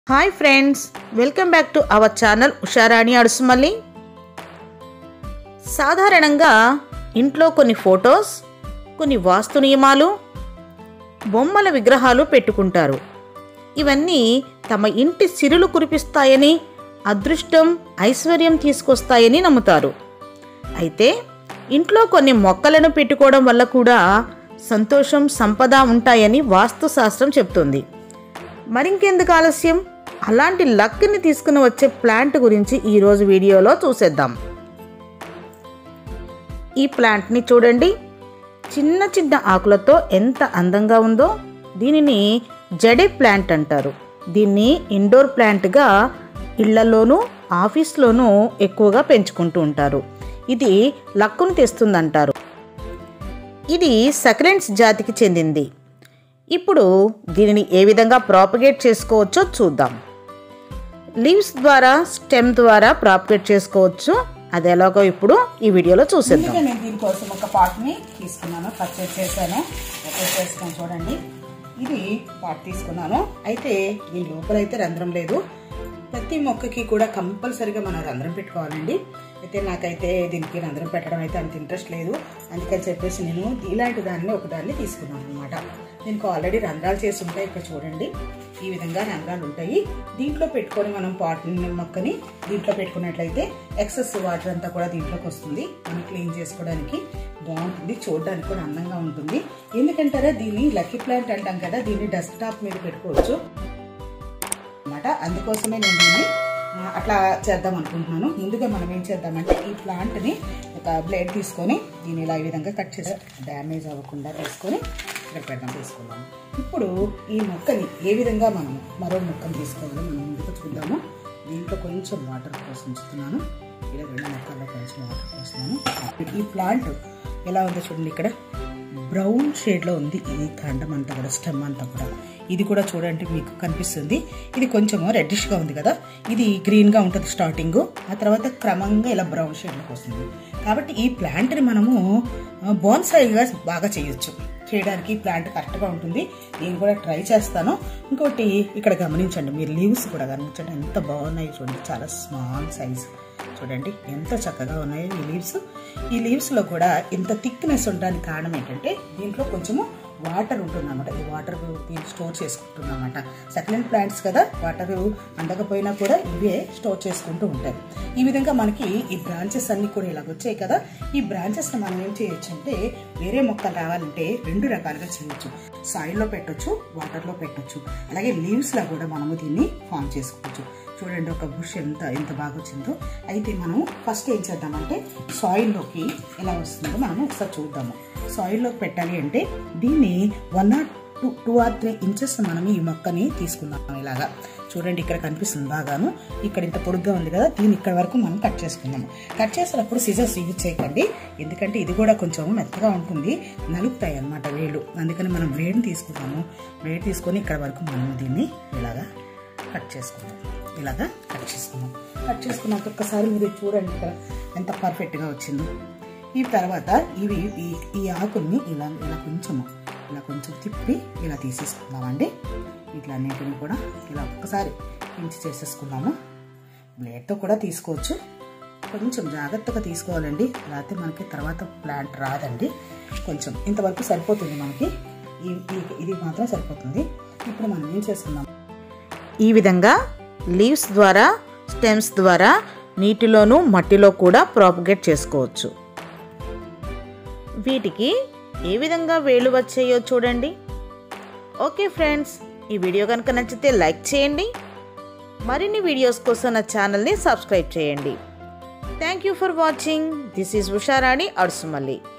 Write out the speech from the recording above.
hi friends welcome back to our channel Usharani Adusumalli సాధారణంగా ఇంట్లో కొన్ని ఫొటోస్ కొన్ని వాస్తు నియమాలు బొమ్మల విగ్రహాలు పెట్టుకుంటారు ఇవన్నీ తమ ఇంటి సిరులు కురిపిస్తాయని అదృష్టం ఐశ్వర్యం తీసుకొస్తాయని నమ్ముతారు అయితే ఇంట్లో కొన్ని మొక్కలను పెట్టుకోవడం వల్ల కూడా సంతోషం సంపద ఉంటాయని వాస్తు శాస్త్రం చెప్తుంది మరింకెందుకు ఆలస్యం అలాంటి లక్ని తీసుకుని వచ్చే ప్లాంట్ గురించి ఈరోజు వీడియోలో చూసేద్దాం ఈ ప్లాంట్ని చూడండి చిన్న చిన్న ఆకులతో ఎంత అందంగా ఉందో దీనిని జడే ప్లాంట్ అంటారు దీన్ని ఇండోర్ ప్లాంట్గా ఇళ్లలోనూ ఆఫీస్లోనూ ఎక్కువగా పెంచుకుంటూ ఉంటారు ఇది లక్కును తెస్తుందంటారు ఇది సక్రెంట్స్ జాతికి చెందింది ఇప్పుడు దీనిని ఏ విధంగా ప్రాపగేట్ చేసుకోవచ్చో చూద్దాం లీవ్స్ ద్వారా స్టెమ్ ద్వారా ప్రాపగేట్ చేసుకోవచ్చు అది ఎలాగో ఇప్పుడు ఈ వీడియోలో చూసేద్దాం ముందుగా నేను దీనికోసం ఒక పాట్ని తీసుకున్నాను పర్చేస్ చేశాను పర్చేస్ చేసుకొని చూడండి ఇది పాట్ తీసుకున్నాను అయితే దీని లోపల అయితే రంధ్రం లేదు ప్రతి మొక్కకి కూడా కంపల్సరీగా మనం రంధ్రం పెట్టుకోవాలండి అయితే నాకైతే దీనికి రంధ్రం పెట్టడం అయితే అంత ఇంట్రెస్ట్ లేదు అందుకని చెప్పేసి నేను ఇలాంటి దాన్ని ఒకదాన్ని తీసుకున్నాను అనమాట దీనికి ఆల్రెడీ రంధ్రాలు చేసి ఉంటాయి ఇక్కడ చూడండి ఈ విధంగా రంధ్రాలు ఉంటాయి దీంట్లో పెట్టుకొని మనం పాట్ మొక్కని దీంట్లో పెట్టుకున్నట్లయితే ఎక్సెస్ వాటర్ అంతా కూడా దీంట్లోకి వస్తుంది మనం క్లీన్ చేసుకోవడానికి బాగుంటుంది చూడడానికి కూడా అందంగా ఉంటుంది ఎందుకంటారా దీన్ని లక్కీ ప్లాంట్ అంటాం కదా దీన్ని డెస్క్టాప్ మీద పెట్టుకోవచ్చు అనమాట అందుకోసమే నేను దీన్ని ఆ, అట్లా చేద్దాం అనుకుంటున్నాను ముందుగా మనం ఏం చేద్దామంటే ఈ ప్లాంట్ని ఒక బ్లేడ్ తీసుకొని దీన్ని ఇలా ఈ విధంగా కట్ చేసి డ్యామేజ్ అవ్వకుండా తీసుకొని ఇక్కడ పెడదాం తీసుకుందాం ఇప్పుడు ఈ మొక్కని ఏ విధంగా మనం మరో మొక్కను తీసుకోవాలో మనం ముందుగా చూద్దాము దీంట్లో కొంచెం వాటర్ కోసం ఉంచుతున్నాను ఇలా రెండు మొక్కల్లో కొంచెం వాటర్ పోస్తున్నాను ఈ ప్లాంట్ ఎలా ఉందో చూడండి ఇక్కడ బ్రౌన్ షేడ్లో ఉంది ఈ కాండం అంతా కూడా స్టెమ్ అంతా కూడా ఇది కూడా చూడండి మీకు కనిపిస్తుంది ఇది కొంచెము రెడ్డిష్గా ఉంది కదా ఇది గ్రీన్గా ఉంటుంది స్టార్టింగ్ ఆ తర్వాత క్రమంగా ఇలా బ్రౌన్ షేడ్లోకి వస్తుంది కాబట్టి ఈ ప్లాంట్ని మనము బోన్సాయిగా బాగా చేయొచ్చు చేయడానికి ఈ ప్లాంట్ కరెక్ట్గా ఉంటుంది నేను కూడా ట్రై చేస్తాను ఇంకోటి ఇక్కడ గమనించండి మీరు లీవ్స్ కూడా గమనించండి ఎంత బాగున్నాయి చూడండి చాలా స్మాల్ సైజ్ చూడండి ఎంత చక్కగా ఉన్నాయో ఈ లీవ్స్ ఈ లీవ్స్లో కూడా ఇంత థిక్నెస్ ఉండడానికి కారణం ఏంటంటే దీంట్లో కొంచెము వాటర్ ఉంటుందన్నమాట ఈ వాటర్ దీన్ని స్టోర్ చేసుకుంటుందన్నమాట సక్లెంట్ ప్లాంట్స్ కదా వాటర్ అందకపోయినా కూడా ఇవే స్టోర్ చేసుకుంటూ ఉంటాయి ఈ విధంగా మనకి ఈ బ్రాంచెస్ అన్ని కూడా ఇలా వచ్చాయి కదా ఈ బ్రాంచెస్ని మనం ఏం చేయొచ్చు అంటే వేరే మొక్కలు రావాలంటే రెండు రకాలుగా చేయొచ్చు సాయిల్లో పెట్టొచ్చు వాటర్లో పెట్టొచ్చు అలాగే లీవ్స్లో కూడా మనము దీన్ని ఫామ్ చేసుకోవచ్చు చూడండి ఒక బుష్ ఎంత ఎంత బాగా వచ్చిందో అయితే మనం ఫస్ట్ ఏం చేద్దామంటే సాయిల్లోకి ఎలా వస్తుందో మనం ఒకసారి చూద్దాము సాయిల్లోకి పెట్టాలి అంటే దీన్ని one or two two or three inches మనం ఈ మొక్కని తీసుకుందాం ఇలాగా చూడండి ఇక్కడ కనిపిస్తుంది బాగాను ఇక్కడ ఇంత పొడుగ్గా ఉంది కదా దీన్ని ఇక్కడ వరకు మనం కట్ చేసుకుందాము కట్ చేసేటప్పుడు సిజర్స్ యూజ్ చేయకండి ఎందుకంటే ఇది కూడా కొంచెం మెత్తగా ఉంటుంది నలుపుతాయి అన్నమాట వేళ్ళు అందుకని మనం వేడిని తీసుకుందాము వేడి తీసుకొని ఇక్కడ వరకు మనం దీన్ని ఇలాగా కట్ చేసుకుందాం ఇలాగా కట్ చేసుకుందాం కట్ చేసుకున్నాక ఒక్కసారి మీరు చూడండి ఇక్కడ ఎంత పర్ఫెక్ట్గా వచ్చిందో ఈ తర్వాత ఇవి ఈ ఈ ఆకుల్ని ఇలా ఇలా కొంచెము ఇలా కొంచెం తిప్పి ఇలా తీసేసుకుందామండి వీటిలన్నింటిని కూడా ఇలా ఒక్కసారి ఇంచి చేసేసుకున్నాము బ్లేడ్తో కూడా తీసుకోవచ్చు కొంచెం జాగ్రత్తగా తీసుకోవాలండి లేకపోతే మనకి తర్వాత ప్లాంట్ రాదండి కొంచెం ఇంతవరకు సరిపోతుంది మనకి ఈ ఈ- ఇది మాత్రం సరిపోతుంది ఇప్పుడు మనం ఏం చేసుకుందాం ఈ విధంగా లీవ్స్ ద్వారా స్టెమ్స్ ద్వారా నీటిలోనూ మట్టిలో కూడా ప్రాపగేట్ చేసుకోవచ్చు వీటికి ఏ విధంగా వేళ్ళు వచ్చాయో చూడండి ఓకే ఫ్రెండ్స్ ఈ వీడియో కనుక నచ్చితే లైక్ చేయండి మరిన్ని వీడియోస్ కోసం నా ఛానల్ని సబ్స్క్రైబ్ చేయండి thank you for watching this is Usharani Adusumalli